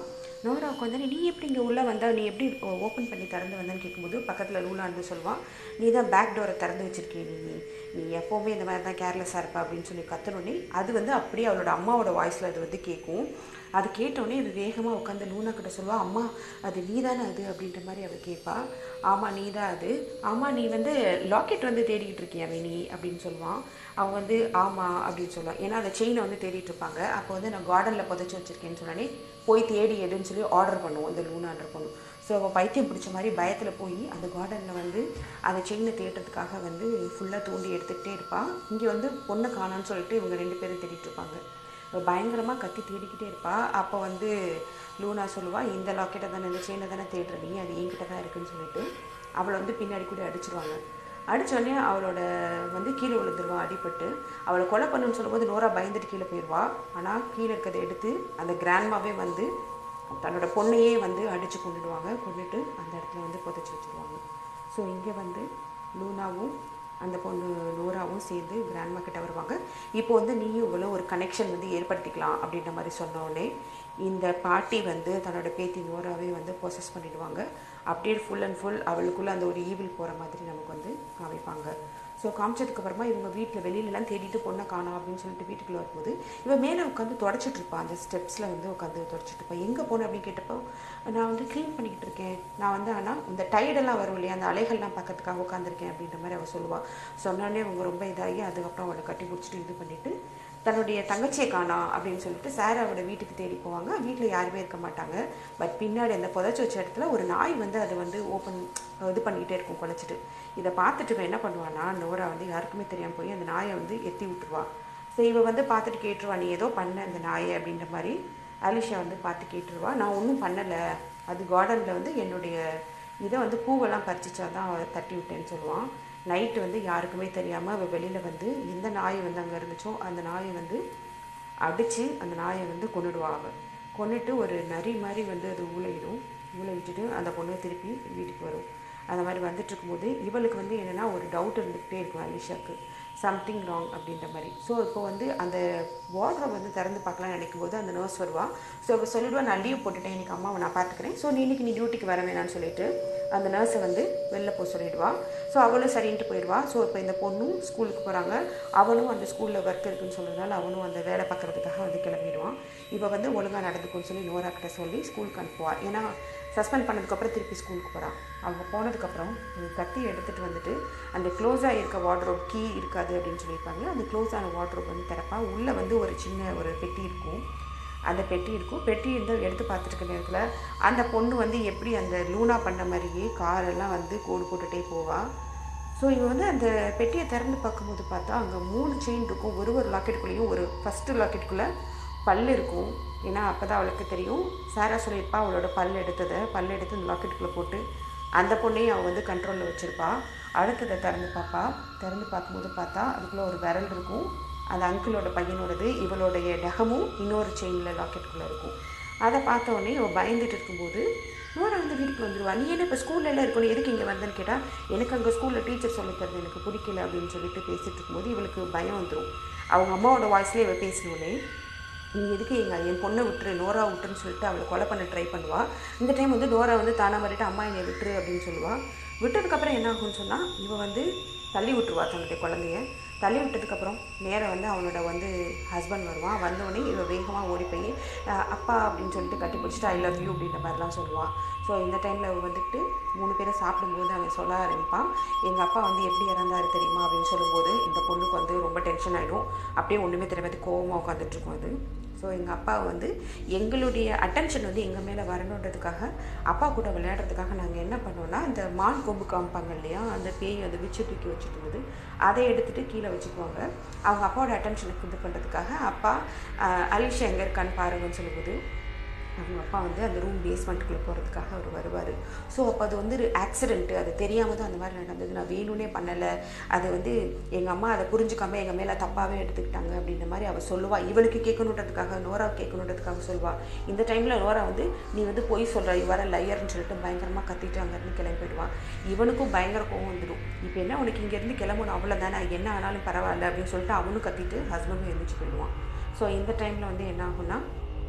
நோரா உட்காந்து நீ எப்படி இங்கே உள்ளே வந்தா நீ எப்படி ஓப்பன் பண்ணி திறந்து வந்தேன்னு கேட்கும்போது பக்கத்தில் லூலா வந்து சொல்லுவான் நீ தான் பேக் டோரை திறந்து வச்சிருக்கே நீ நீ எப்போவுமே இந்த மாதிரி தான் கேர்லெஸ்ஸாக இருப்பா அப்படின்னு சொல்லி கத்தனோடனே அது வந்து அப்படியே அவளோட அம்மாவோட வாய்ஸில் அது வந்து கேட்கும் அது கேட்டோடனே இது வேகமாக உட்காந்து லூனா கிட்ட சொல்லுவா அம்மா அது நீ தானே அது அப்படின்ற மாதிரி அவள் கேட்பா ஆமாம் நீ தான் அது ஆமாம் நீ வந்து லாக்கெட் வந்து தேடிக்கிட்டு இருக்கியாமே நீ அப்படின்னு சொல்லுவான் அவன் வந்து ஆமாம் அப்படின்னு சொல்லுவான் ஏன்னா அந்த செயினை வந்து தேடிட்டு இருப்பாங்க அப்போ வந்து நான் கார்டனில் புதைச்சி வச்சிருக்கேன்னு சொன்னானே போய் தேடி எடுன்னு சொல்லி ஆர்டர் பண்ணுவோம் இந்த லூனா ஆர்டர் பண்ணும் ஸோ அவள் பைத்தியம் பிடிச்ச மாதிரி பயத்தில் போய் அந்த கார்டனில் வந்து அந்த செயினை தேடுறதுக்காக வந்து ஃபுல்லாக தூண்டி எடுத்துக்கிட்டே இருப்பாள் இங்கே வந்து பொண்ணு காணான்னு சொல்லிட்டு இவங்க ரெண்டு பேரும் தேடிட்டு இருப்பாங்க பயங்கரமாக கத்தி தேடிக்கிட்டே இருப்பா அப்போ வந்து லூனா சொல்லுவா இந்த லாக்கெட்டை தானே இந்த செயினை தானே தேடுற நீ அது என்கிட்ட தான் இருக்குன்னு சொல்லிட்டு அவளை வந்து பின்னாடி கூட அடிச்சிருவாங்க அடித்தோடனே அவளோட வந்து கீழே விழுந்துருவா அடிபட்டு அவளை கொலை பண்ணுன்னு சொல்லும்போது நோரா பயந்துட்டு கீழே போயிடுவா ஆனால் கீழே இருக்கிறத எடுத்து அந்த கிராண்ட்மாவே வந்து தன்னோட பொண்ணையே வந்து அடித்து கொண்டுடுவாங்க கொண்டுட்டு அந்த இடத்துல வந்து புதைச்சி வச்சுருவாங்க ஸோ இங்கே வந்து லூனாவும் அந்த பொண்ணு நோராவும் சேர்ந்து கிராண்ட்மா கிட்ட வருவாங்க இப்போ வந்து நீயும் இவ்வளோ ஒரு கனெக்ஷன் வந்து ஏற்படுத்திக்கலாம் அப்படின்ற மாதிரி சொன்னோடனே இந்த பாட்டி வந்து தன்னோட பேத்தி நோராவே வந்து ப்ரொசஸ் பண்ணிடுவாங்க அப்படியே ஃபுல் அண்ட் ஃபுல் அவளுக்குள்ளே அந்த ஒரு ஈவில் போகிற மாதிரி நமக்கு வந்து காமிப்பாங்க ஸோ காமிச்சதுக்கு அப்புறமா இவங்க வீட்டில் வெளியிலலாம் தேடிட்டு பொண்ணை காணோம் அப்படின்னு சொல்லிட்டு வீட்டுக்குள்ளே வரும்போது இவன் மேலே உட்காந்து தொடச்சிட்டு இருப்பான் அந்த ஸ்டெப்ஸில் வந்து உட்காந்து தொடச்சிட்டு இருப்பான் எங்கே போனேன் அப்படின்னு கேட்டப்போ நான் வந்து க்ளீன் பண்ணிக்கிட்டு இருக்கேன் நான் வந்து ஆனால் இந்த டைடெல்லாம் வரும் இல்லையா அந்த அலைகள்லாம் பார்க்கறதுக்காக உட்காந்துருக்கேன் அப்படின்ற மாதிரி அவள் சொல்லுவாள் சொன்னோடனே அவங்க ரொம்ப இதாகி அதுக்கப்புறம் அவளை கட்டி பிடிச்சிட்டு இது பண்ணிவிட்டு தன்னுடைய தங்கச்சியை காணா அப்படின்னு சொல்லிட்டு சார் அவரோட வீட்டுக்கு தேடி போவாங்க வீட்டில் யாருமே இருக்க மாட்டாங்க பட் பின்னாடி அந்த புதைச்சி வச்ச இடத்துல ஒரு நாய் வந்து அதை வந்து ஓப்பன் இது பண்ணிக்கிட்டே இருக்கும் குலைச்சிட்டு இதை பார்த்துட்டு இவன் என்ன பண்ணுவான்னா நோரா வந்து யாருக்குமே தெரியாமல் போய் அந்த நாயை வந்து எத்தி விட்டுருவா ஸோ இவ வந்து பார்த்துட்டு கேட்டுருவா நீ ஏதோ பண்ண அந்த நாயை அப்படின்ற மாதிரி அலிஷா வந்து பார்த்து கேட்டுருவா நான் ஒன்றும் பண்ணலை அது கார்டனில் வந்து என்னுடைய இதை வந்து பூவெல்லாம் பறிச்சிச்சா தான் அவள் தட்டி விட்டேன்னு சொல்லுவான் நைட்டு வந்து யாருக்குமே தெரியாமல் அவள் வெளியில் வந்து எந்த நாய் வந்து அங்கே இருந்துச்சோ அந்த நாயை வந்து அடித்து அந்த நாயை வந்து கொண்டுடுவா அவள் கொண்டுட்டு ஒரு நரி மாதிரி வந்து அது ஊழையிடும் ஊழை விட்டுட்டு அந்த பொண்ணு திருப்பி வீட்டுக்கு வரும் அந்த மாதிரி வந்துட்டு இருக்கும்போது இவளுக்கு வந்து என்னென்னா ஒரு டவுட் இருந்துக்கிட்டே இருக்கும் அலிஷாக்கு சம்திங் ராங் அப்படின்ற மாதிரி ஸோ இப்போ வந்து அந்த வார்ட்ரோப் வந்து திறந்து பார்க்கலாம்னு நினைக்கும் போது அந்த நர்ஸ் வருவா ஸோ இப்போ சொல்லிடுவா நான் லீவ் போட்டுட்டேன் இன்னைக்கு அம்மாவை நான் பார்த்துக்கிறேன் ஸோ நீ இன்னைக்கு நீ டியூட்டிக்கு வர வேணாம்னு சொல்லிட்டு அந்த நர்ஸை வந்து வெளில போக சொல்லிடுவா ஸோ அவளும் சரின்ட்டு போயிடுவா ஸோ இப்போ இந்த பொண்ணும் ஸ்கூலுக்கு போகிறாங்க அவனும் அந்த ஸ்கூலில் ஒர்க் இருக்குன்னு சொல்கிறதுனால அவனும் அந்த வேலை பார்க்குறதுக்காக வந்து கிளம்பிடுவான் இப்போ வந்து ஒழுங்காக நடந்துக்குன்னு சொல்லி நோரா கிட்ட சொல்லி ஸ்கூலுக்கு அனுப்புவா ஏன்னா சஸ்பெண்ட் பண்ணதுக்கப்புறம் திருப்பி ஸ்கூலுக்கு போகிறான் அவங்க போனதுக்கப்புறம் ஒரு கத்தி எடுத்துகிட்டு வந்துட்டு அந்த க்ளோஸாக இருக்க வார்ட்ரோப் கீ இருக்காது அப்படின்னு சொல்லியிருப்பாங்க அந்த க்ளோஸ் ஆன வார்ட்ரோப் வந்து திறப்பா உள்ளே வந்து ஒரு சின்ன ஒரு பெட்டி இருக்கும் அந்த பெட்டி இருக்கும் பெட்டி இருந்து எடுத்து பார்த்துருக்க நேரத்தில் அந்த பொண்ணு வந்து எப்படி அந்த லூனா பண்ண மாதிரியே காரெல்லாம் வந்து கோடு போட்டுகிட்டே போவா ஸோ இவன் வந்து அந்த பெட்டியை திறந்து பார்க்கும்போது பார்த்தா அங்கே மூணு செயின் இருக்கும் ஒரு ஒரு லாக்கெட்டுக்குள்ளேயும் ஒரு ஃபஸ்ட்டு லாக்கெட்டுக்குள்ளே பல் இருக்கும் ஏன்னா அப்போ தான் அவளுக்கு தெரியும் சாரா சொல்லியிருப்பா அவளோட பல் எடுத்ததை பல் எடுத்து இந்த லாக்கெட்டுக்குள்ளே போட்டு அந்த பொண்ணையும் அவள் வந்து கண்ட்ரோலில் வச்சுருப்பா அடுத்ததை திறந்து பார்ப்பா திறந்து பார்க்கும்போது பார்த்தா அதுக்குள்ளே ஒரு விரல் இருக்கும் அந்த அங்கிளோட பையனோடது இவளுடைய நகமும் இன்னொரு செயினில் லாக்கெட்டுக்குள்ளே இருக்கும் அதை பார்த்த உடனே அவள் பயந்துட்டு இருக்கும்போது நோரா வந்து வீட்டுக்கு வந்துடுவா நீ என்ன இப்போ ஸ்கூல்ல எல்லாம் இருக்கணும் எதுக்கு இங்கே வந்தேன்னு கேட்டால் எனக்கு அங்கே ஸ்கூலில் டீச்சர் சொல்லி தரது எனக்கு பிடிக்கல அப்படின்னு சொல்லிட்டு பேசிகிட்டு இருக்கும்போது இவளுக்கு பயம் வந்துடும் அவங்க அம்மாவோட வாய்ஸ்லேயே இவள் பேசினோடனே நீ எதுக்கு எங்கள் என் பொண்ணை விட்டுரு நோரா விட்டுருன்னு சொல்லிட்டு அவளை கொலை பண்ண ட்ரை பண்ணுவா இந்த டைம் வந்து நோரா வந்து தானா மாறிட்டு அம்மா என்னை விட்டுரு அப்படின்னு சொல்லுவா விட்டதுக்கப்புறம் என்ன ஆகும்னு சொன்னால் இவன் வந்து தள்ளி விட்டுருவா தன்னுடைய குழந்தைய தள்ளி விட்டதுக்கப்புறம் நேராக வந்து அவனோட வந்து ஹஸ்பண்ட் வருவான் வந்தோடனே இவன் வேகமாக ஓடி போய் அஹ், அப்பா அப்படின்னு சொல்லிட்டு கட்டி பிடிச்சிட்டு ஐ லவ் யூ அப்படின்ற மாதிரிலாம் சொல்லுவான் ஸோ இந்த டைமில் அவன் வந்துட்டு மூணு பேரும் சாப்பிடும்போது அவன் சொல்ல ஆரம்பிப்பான் எங்கள் அப்பா வந்து எப்படி இறந்தாரு தெரியுமா அப்படின்னு சொல்லும்போது இந்த பொண்ணுக்கு வந்து ரொம்ப டென்ஷன் ஆகிடும் அப்படியே ஒன்றுமே தெரியாத கோவமாக உட்காந்துட்டு இருக்கும் அது ஸோ எங்கள் அப்பா வந்து எங்களுடைய அட்டென்ஷன் வந்து எங்கள் மேலே வரணுன்றதுக்காக அப்பா கூட விளையாடுறதுக்காக நாங்கள் என்ன பண்ணோம்னா இந்த மான் கொம்பு காமிப்பாங்க இல்லையா அந்த பேய் வந்து விச்சு தூக்கி வச்சுட்டு இருந்தது அதை எடுத்துகிட்டு கீழே வச்சுக்குவாங்க அவங்க அப்பாவோட அட்டென்ஷனுக்கு இது பண்ணுறதுக்காக அப்பா ஆஹ், அலிஷா எங்கே இருக்கான்னு பாருங்கன்னு சொல்லும்போது அவங்க அப்பா வந்து அந்த ரூம் பேஸ்மெண்ட்டுக்குள்ளே போகிறதுக்காக அவர் வருவார் ஸோ அப்போ அது வந்து ஒரு ஆக்சிடென்ட்டு அது தெரியாமல் தான் அந்த மாதிரி நடந்தது நான் வேணும்னே பண்ணலை அது வந்து எங்கள் அம்மா அதை புரிஞ்சுக்காம எங்கள் மேலே தப்பாகவே எடுத்துக்கிட்டாங்க அப்படின்ற மாதிரி அவள் சொல்லுவா இவளுக்கு கேட்கணுன்றதுக்காக நோரா கேட்கணுன்றதுக்காக சொல்வா இந்த டைமில் நோரா வந்து நீ வந்து பொய் சொல்கிற வர லையர்னு சொல்லிட்டு பயங்கரமாக கத்திட்டு அங்கேருந்து கிளம்பிடுவான் இவனுக்கும் பயங்கர கோவம் வந்துடும் இப்போ என்ன உனக்கு இங்கேருந்து கிளம்பணும் அவ்வளோதானே என்ன ஆனாலும் பரவாயில்ல அப்படின்னு சொல்லிட்டு அவனும் கத்திட்டு ஹஸ்பண்டும் எழுந்திரிச்சு போயிடுவான் ஸோ இந்த டைமில் வந்து என்ன ஆகும்னா அந்த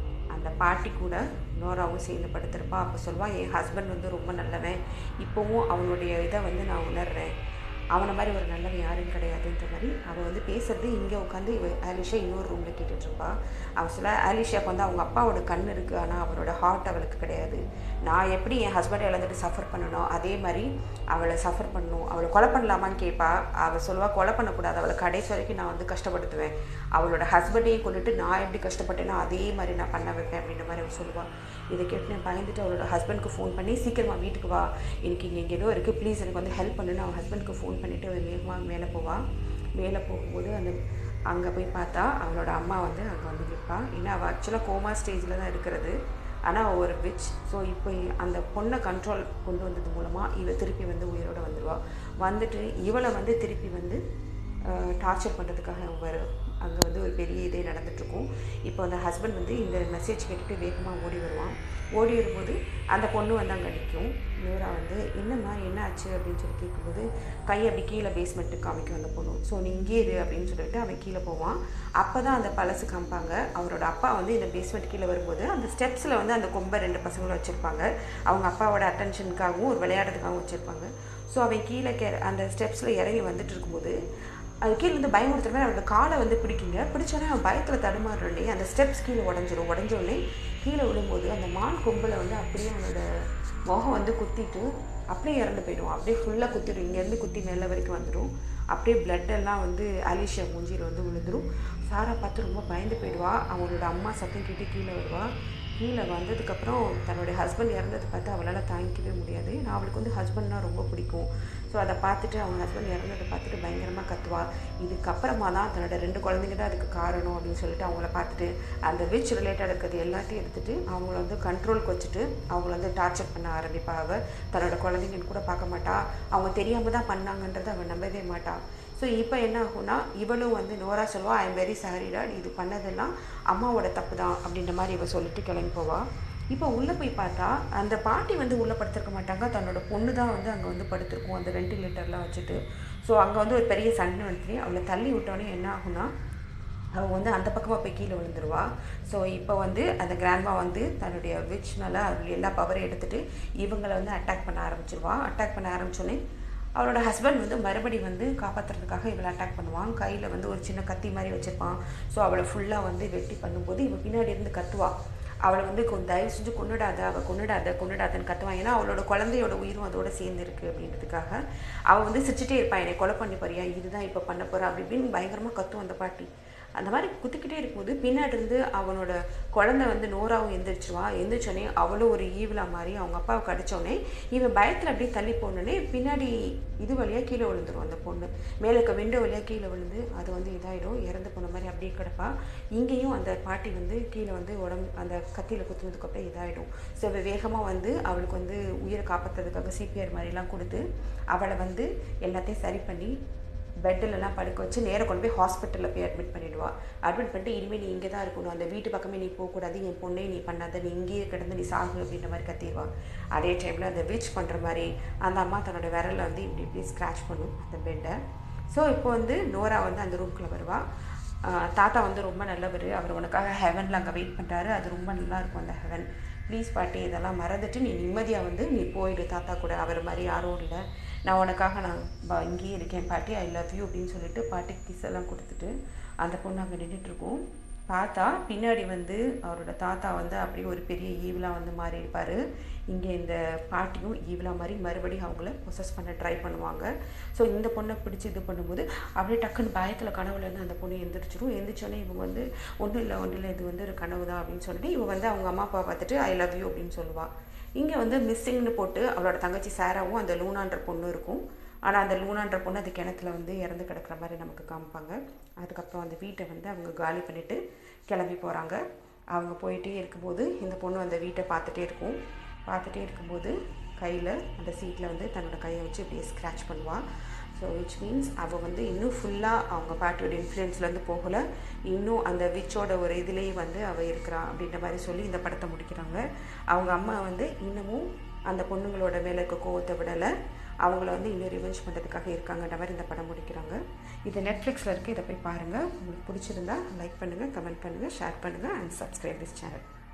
அந்த பாட்டி கூட நோராவும் சேர்ந்து படுத்திருப்பா அப்போ சொல்லுவாள் என் ஹஸ்பண்ட் வந்து ரொம்ப நல்லவன் இப்போவும் அவனுடைய இதை வந்து நான் உணர்றேன் அவனை மாதிரி ஒரு நல்லவன் யாரும் கிடையாதுன்ற மாதிரி அவள் வந்து பேசுறது இங்கே உட்காந்து இவ ஆலிஷா இன்னொரு ரூமில் கேட்டுட்ருப்பா அவள் சொல்ல ஆலிஷாக்கு வந்து அவங்க அப்பாவோட கண் இருக்குது ஆனால் அவளோட ஹார்ட் அவளுக்கு கிடையாது நான் எப்படி என் ஹஸ்பண்டை இழந்துட்டு சஃபர் பண்ணணும் அதே மாதிரி அவளை சஃபர் பண்ணணும் அவளை கொலை பண்ணலாமான்னு கேட்பா அவள் சொல்லுவா கொலை பண்ணக்கூடாது அவளை கடைசி வரைக்கும் நான் வந்து கஷ்டப்படுத்துவேன் அவளோட ஹஸ்பண்டையும் கொண்டுட்டு நான் எப்படி கஷ்டப்பட்டேனோ அதே மாதிரி நான் பண்ண வைப்பேன் அப்படின்ற மாதிரி அவள் சொல்லுவாள் இதை கேட்டு நான் பயந்துட்டு அவளோட ஹஸ்பண்ட்க்கு ஃபோன் பண்ணி சீக்கிரமாக வீட்டுக்கு வா எனக்கு இங்கே எங்கே ஏதோ இருக்குது ப்ளீஸ் எனக்கு வந்து ஹெல்ப் பண்ணுன்னு அவன் ஹஸ்பண்ட்க்கு ஃபோன் பண்ணிவிட்டு அவள் வேகமாக மேலே போவாள் மேலே போகும்போது அந்த அங்கே போய் பார்த்தா அவளோட அம்மா வந்து அங்கே வந்து நிற்பாள் ஏன்னா அவள் ஆக்சுவலாக கோமா ஸ்டேஜில் தான் இருக்கிறது ஆனால் அவள் ஒரு விச் ஸோ இப்போ அந்த பொண்ணை கண்ட்ரோல் கொண்டு வந்தது மூலமாக இவள் திருப்பி வந்து உயிரோட வந்துடுவாள் வந்துட்டு இவளை வந்து திருப்பி வந்து டார்ச்சர் பண்ணுறதுக்காக வர அங்கே வந்து ஒரு பெரிய இதே நடந்துட்டுருக்கும் இப்போ அந்த ஹஸ்பண்ட் வந்து இந்த மெசேஜ் கேட்டுட்டு வேகமாக ஓடி வருவான் ஓடி வரும்போது அந்த பொண்ணு வந்து அங்கே நிற்கும் நேராக வந்து என்னம்மா என்ன ஆச்சு அப்படின்னு சொல்லி கேட்கும்போது கை அப்படி கீழே பேஸ்மெண்ட்டுக்கு காமிக்கும் அந்த பொண்ணு ஸோ நீ இங்கே இரு அப்படின்னு சொல்லிட்டு அவன் கீழே போவான் அப்போ தான் அந்த பழசு காமிப்பாங்க அவரோட அப்பா வந்து இந்த பேஸ்மெண்ட் கீழே வரும்போது அந்த ஸ்டெப்ஸில் வந்து அந்த கொம்பை ரெண்டு பசங்களும் வச்சுருப்பாங்க அவங்க அப்பாவோட அட்டென்ஷனுக்காகவும் ஒரு விளையாடுறதுக்காகவும் வச்சுருப்பாங்க ஸோ அவன் கீழே கே அந்த ஸ்டெப்ஸில் இறங்கி வந்துட்டு இருக்கும்போது அது கீழே வந்து பயமுறுத்துற மாதிரி அவனோட காலை வந்து பிடிக்குங்க பிடிச்சோடனே அவன் பயத்தில் தடுமாறுறோடனே அந்த ஸ்டெப்ஸ் கீழே உடஞ்சிரும் உடஞ்சோடனே கீழே விழும்போது அந்த மான் கொம்பில் வந்து அப்படியே அவனோட முகம் வந்து குத்திட்டு அப்படியே இறந்து போயிடும் அப்படியே ஃபுல்லாக குத்திடும் இங்கேருந்து குத்தி மேலே வரைக்கும் வந்துடும் அப்படியே blood எல்லாம் வந்து அலிஷா மூஞ்சியில் வந்து விழுந்துரும் சாரா பார்த்து ரொம்ப பயந்து போயிடுவா அவங்களோட அம்மா சத்தம் கேட்டு கீழே வருவா கீழே வந்ததுக்கப்புறம் தன்னுடைய ஹஸ்பண்ட் இறந்ததை பார்த்து அவளால் தாங்கிக்கவே முடியாது நான் அவளுக்கு வந்து ஹஸ்பண்ட்னா ரொம்ப பிடிக்கும் ஸோ அதை பார்த்துட்டு அவங்க ஹஸ்பண்ட் இறந்ததை பார்த்துட்டு பயங்கரமாக கத்துவா இதுக்கப்புறமா தான் தன்னோட ரெண்டு குழந்தைங்க தான் அதுக்கு காரணம் அப்படின்னு சொல்லிட்டு அவங்கள பார்த்துட்டு அந்த விச் ரிலேட்டட் இருக்கிறது எல்லாத்தையும் எடுத்துட்டு அவங்கள வந்து கண்ட்ரோலுக்கு வச்சுட்டு அவங்கள வந்து டார்ச்சர் பண்ண ஆரம்பிப்பா அவ தன்னோட குழந்தைங்கன்னு கூட பார்க்க மாட்டா அவங்க தெரியாமல் தான் பண்ணாங்கன்றதை அவன் நம்பவே மாட்டா ஸோ இப்போ என்ன ஆகும்னா இவளும் வந்து நோரா சொல்லுவா I am very sorry dad இது பண்ணதெல்லாம் அம்மாவோட தப்பு தான் அப்படின்ற மாதிரி இவ சொல்லிட்டு கிளம்பி போவா இப்போ உள்ளே போய் பார்த்தா அந்த பாட்டி வந்து உள்ளே படுத்திருக்க மாட்டாங்க தன்னோட பொண்ணு தான் வந்து அங்கே வந்து படுத்திருக்கும் அந்த வெண்டிலேட்டர்லாம் வச்சுட்டு ஸோ அங்கே வந்து ஒரு பெரிய சண்டை வந்து அவளை தள்ளி விட்டோன்னே என்ன ஆகும்னா அவள் வந்து அந்த பக்கமாக போய் கீழே விழுந்துருவா ஸோ இப்போ வந்து அந்த கிராண்ட்மா வந்து தன்னுடைய விச்னால அதில் எல்லா பவரையும் எடுத்துகிட்டு இவங்களை வந்து அட்டாக் பண்ண ஆரம்பிச்சிருவா அட்டாக் பண்ண ஆரம்பிச்சோன்னே அவளோட ஹஸ்பண்ட் வந்து மறுபடி வந்து காப்பாற்றுறதுக்காக இவளை அட்டாக் பண்ணுவான் கையில் வந்து ஒரு சின்ன கத்தி மாதிரி வச்சுருப்பான் ஸோ அவளை ஃபுல்லாக வந்து வெட்டி பண்ணும்போது இவள் பின்னாடி இருந்து கத்துவா அவளை வந்து கொஞ்சம் தயவு செஞ்சு கொண்டுடாத அவள் கொண்டுடாத கொண்டுடாதன்னு கத்துவான் ஏன்னா அவளோட குழந்தையோட உயிரும் அதோட சேர்ந்து இருக்கு அப்படின்றதுக்காக அவள் வந்து சிரிச்சிட்டே இருப்பான் என்னை கொலை பண்ணி போறியா இதுதான் இப்போ பண்ண போறா அப்படி இப்படின்னு பயங்கரமாக கத்தும் அந்த பாட்டி அந்த மாதிரி குத்திக்கிட்டே இருக்கும்போது பின்னாடி இருந்து அவனோட குழந்தை வந்து நோராவும் எந்திரிச்சிருவா எந்திரிச்சோடனே அவளும் ஒரு ஈவிலா மாதிரி அவங்க அப்பாவை கடிச்சோடனே இவன் பயத்தில் அப்படியே தள்ளி போனோடனே பின்னாடி இது வழியாக கீழே விழுந்துரும் அந்த பொண்ணு மேலே இருக்க விண்டோ வழியாக கீழே விழுந்து அது வந்து இதாயிடும் இறந்து போன மாதிரி அப்படியே கிடப்பா இங்கேயும் அந்த பாட்டி வந்து கீழே வந்து உடம்பு அந்த கத்தியில் குத்துனதுக்கு அப்புறம் இதாயிடும் ஸோ இவ வேகமாக வந்து அவளுக்கு வந்து உயிரை காப்பாற்றுறதுக்காக சிபிஆர் மாதிரிலாம் கொடுத்து அவளை வந்து எல்லாத்தையும் சரி பண்ணி பெட்டிலலாம் படுக்க வச்சு நேராக கொண்டு போய் ஹாஸ்பிட்டலில் போய் அட்மிட் பண்ணிடுவா அட்மிட் பண்ணிட்டு இனிமேல் நீ இங்கே தான் இருக்கணும் அந்த வீட்டு பக்கமே நீ போகக்கூடாது என் பொண்ணே நீ பண்ணாத நீ இங்கேயே கிடந்து நீ சாகு அப்படின்ற மாதிரி கத்திடுவா அதே டைமில் அந்த வீச் பண்ணுற மாதிரி அந்த அம்மா தன்னோட விரலில் வந்து இப்படி இப்படி ஸ்க்ராட்ச் பண்ணும் அந்த பெட்டை ஸோ இப்போ வந்து நோரா வந்து அந்த ரூம்குள்ளே வருவா ஆஹ் தாத்தா வந்து ரொம்ப நல்லவர் அவர் உனக்காக ஹெவனில் அங்கே வெயிட் பண்ணுறாரு அது ரொம்ப நல்லா இருக்கும் அந்த ஹெவன் ப்ளீஸ் பாட்டி இதெல்லாம் மறந்துட்டு நீ நிம்மதியாக வந்து நீ போயிடு தாத்தா கூட அவர் மாதிரி யாரும் இல்லை நான் உனக்காக நான் ப- இங்கேயே இருக்கேன் பாட்டி ஐ லவ் யூ அப்படின்னு சொல்லிட்டு பாட்டிக்கு கிஸ் எல்லாம் கொடுத்துட்டு அந்த பொண்ணு அங்கே நின்றுட்டுருக்கும் பார்த்தா பின்னாடி வந்து அவரோட தாத்தா வந்து அப்படியே ஒரு பெரிய ஈவிலாக வந்து மாறி இருப்பார் இங்கே இந்த பாட்டியும் ஈவிலா மாதிரி மறுபடியும் அவங்கள ப்ரொசஸ் பண்ண ட்ரை பண்ணுவாங்க ஸோ இந்த பொண்ணை பிடிச்சி இது பண்ணும்போது அப்படியே டக்குன்னு பயத்தில் கனவுல இருந்து அந்த பொண்ணு எந்திரிச்சிரும் எந்திரிச்சோன்னே இவங்க வந்து ஒன்றும் இல்லை ஒன்றும் இல்லை இது வந்து ஒரு கனவு தான் அப்படின்னு சொல்லிட்டு இவங்க வந்து அவங்க அம்மா அப்பா பார்த்துட்டு ஐ லவ் யூ அப்படின்னு சொல்லுவாள் இங்கே வந்து மிஸ்ஸிங்னு போட்டு அவளோட தங்கச்சி சாராவும் அந்த லூனான்ற பொண்ணு இருக்கும் ஆனால் அந்த லூனான்ற பொண்ணு அது கிணத்துல வந்து இறந்து கிடக்குற மாதிரி நமக்கு காமிப்பாங்க அதுக்கப்புறம் அந்த வீட்டை வந்து அவங்க காலி பண்ணிவிட்டு கிளம்பி போகிறாங்க அவங்க போயிட்டே இருக்கும்போது இந்த பொண்ணு அந்த வீட்டை பார்த்துட்டே இருக்கும் பார்த்துட்டே இருக்கும்போது கையில் அந்த சீட்டில் வந்து தன்னோட கையை வச்சு இப்படியே ஸ்க்ராட்ச் பண்ணுவாள் ஸோ விச் மீன்ஸ் அவள் வந்து இன்னும் ஃபுல்லாக அவங்க பாட்டியோட இன்ஃப்ளூயன்ஸ்லேருந்து போகலை இன்னும் அந்த விச்சோட ஒரு இதுலேயே வந்து அவள் இருக்கிறா அப்படின்ற மாதிரி சொல்லி இந்த படத்தை முடிக்கிறாங்க அவங்க அம்மா வந்து இன்னமும் அந்த பொண்ணுங்களோட மேலே இருக்க கோவத்தை விடலை அவங்கள வந்து இன்னும் ரிவெஞ்ச் பண்ணுறதுக்காக இருக்காங்கன்ற மாதிரி இந்த படம் முடிக்கிறாங்க இது நெட்ஃப்ளிக்ஸில் இருக்குது இதை போய் பாருங்கள் உங்களுக்கு பிடிச்சிருந்தா லைக் பண்ணுங்கள் கமெண்ட் பண்ணுங்கள் ஷேர் பண்ணுங்கள் and subscribe this channel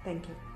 thank you